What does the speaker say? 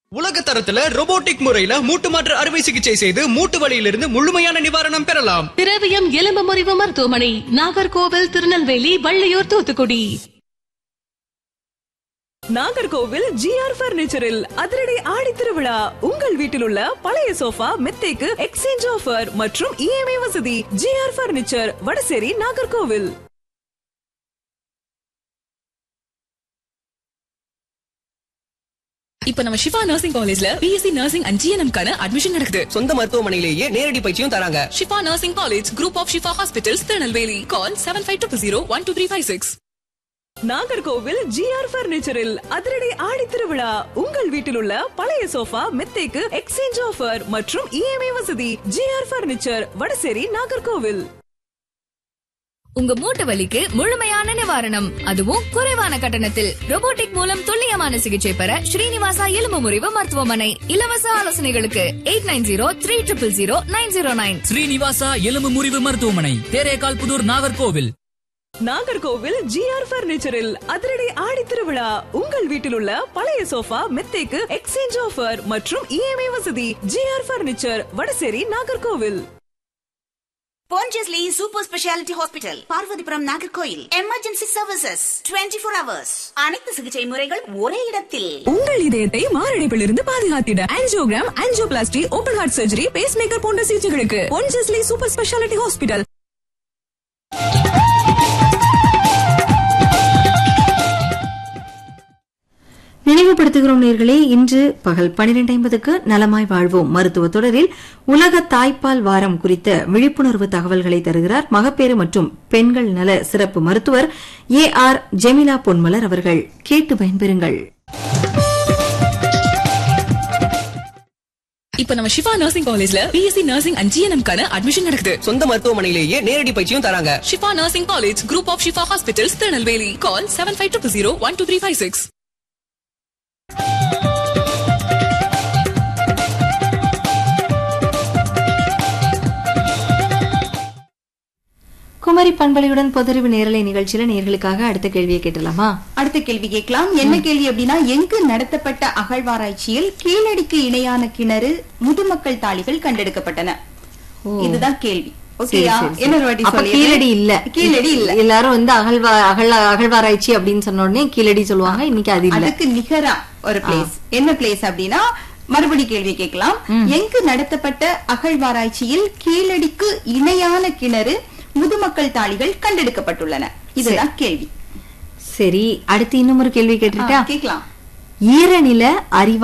உலக தரத்துல robotic முறையில மூட்டு மாற்று அறுவை சிகிச்சை செய்து மூட்டு வலியிலிருந்து முழுமையான நிவாரணம் பெறலாம் திரவியம் எலும்பு முறிவு மருத்துவமனை நாகர்கோவில் திருநெல்வேலி வள்ளியூர் தூத்துக்குடி நாகர்கோவில் ஜிஆர் பர்னிச்சரில் அதிரடி ஆடி திருவிழா உங்கள் வீட்டில் உள்ள பழைய சோஃபா மெத்தைக்கு எக்ஸ்சேஞ்ச் ஆஃபர் மற்றும் இஎம்ஐ வசதி ஜிஆர் பர்னிச்சர் வடசேரி நாகர்கோவில் இப்ப நம்ம ஷிஃபா நர்சிங் காலேஜ்ல பிஎஸ்சி நர்சிங் அண்ட் ஜிஎன்எம் கான அட்மிஷன் நடக்குது சொந்த மருத்துவமனையிலேயே நேரடி பயிற்சியும் தராங்க Shifa nursing college group of Shifa hospitals Tirunelveli call seven five two zero one two three five six Nagercoil GR பர்னிச்சரில் அதிரடி ஆடி திருவிழா உங்கள் வீட்டில் உள்ள பழைய சோஃபா மெத்தைக்கு எக்ஸ்சேஞ்ச் ஆஃபர் மற்றும் இஎம்ஐ வசதி ஜிஆர் பர்னிச்சர் வடசேரி நாகர்கோவில் உங்க மூட்டு வலிக்கு முழுமையான நிவாரணம் அதுவும் குறைவான கட்டணத்தில் robotic மூலம் துல்லியமான சிகிச்சை பெற ஸ்ரீனிவாசா எலும்பு முறிவு மருத்துவமனை இலவச ஆலோசனைகளுக்கு eight nine zero three triple zero nine zero nine Srinivasa எலும்பு முறிவு மருத்துவமனை தேரேகால் புதூர் நாகர்கோவில் நாகர்கோவில் ஜிஆர் பர்னிச்சரில் அதிரடி ஆடி திருவிழா உங்கள் வீட்டில் உள்ள பழைய சோஃபா மெத்தைக்கு எக்ஸ்சேஞ்ச் ஆஃபர் மற்றும் இஎம்ஐ வசதி GR furniture Vadasery Nagercoil Pondicherry super speciality hospital Parvathipuram Nagercoil emergency services 24 four hours அனைத்து சிகிச்சை முறைகள் ஒரே இடத்தில் உங்கள் இதயத்தை மாரடைப்பில் இருந்து பாதுகாத்திட angiogram angioplasty open heart surgery pacemaker போன்ற சிகிச்சைகளுக்கு பொன்ஜஸ்லி சூப்பர் ஸ்பெஷாலிட்டி ஹாஸ்பிட்டல் நினைவுபடுத்துகிறோம் நேர்களே இன்று பகல் பனிரெண்டு ஐம்பதுக்கு நலமாய் வாழ்வோம் மருத்துவ தொடரில் உலக தாய்ப்பால் வாரம் குறித்த விழிப்புணர்வு தகவல்களை தருகிறார் மகப்பேறு மற்றும் பெண்கள் நல சிறப்பு மருத்துவர் ஏ ஆர் ஜெமிலா பொன்மலர் அவர்கள் கேட்டு பயன்பெறுங்கள் இப்ப நம்ம ஷிஃபா நர்சிங் காலேஜ்ல பிஎஸ்சி நர்சிங் அண்ட் ஜிஎன்எம் கான அட்மிஷன் நடக்குது சொந்த மருத்துவமனையிலேயே நேரடி பயிற்சியும் தராங்க Shifa nursing college group of Shifa hospitals Tirunelveli call seven five two zero one two three five six Kumari பண்பலையுடன் பொதறிவு நேரலை நிகழ்ச்சியில நேர்களுக்காக அடுத்த கேள்வியை கேட்டலாமா அடுத்த கேள்வி கேட்கலாம் என்ன கேள்வி அப்படின்னா எங்கு நடத்தப்பட்ட அகழ்வாராய்ச்சியில் கீழடிக்கு இணையான கிணறு முதுமக்கள் தாளிகள் கண்டெடுக்கப்பட்டன இதுதான் கேள்வி ஓகேயா சரி, சரி. இன்னொரு வாட்டி அப்ப சொல்லிடுறேன். கீழடி இல்ல கீழடி இல்ல எல்லாரும் வந்து அகழ்வா அகழ் அகழ்வாராய்ச்சி அப்படின்னு சொன்ன உடனே கீழடி சொல்லுவாங்க இன்னைக்கு அது இல்ல அதுக்கு நிகரா ஒரு பிளேஸ் என்ன பிளேஸ் அப்படின்னா மறுபடி கேள்வி கேட்கலாம் எங்கு நடத்தப்பட்ட அகழ்வாராய்ச்சியில் கீழடிக்கு இணையான கிணறு முதுமக்கள் தாளிகள் கண்டெடுக்கப்பட்டுள்ளன இதுதான் கேள்வி சரி அடுத்து இன்னும் ஒரு கேள்வி கேட்டுட்டா கேட்கலாம் ஈரநில அறிவா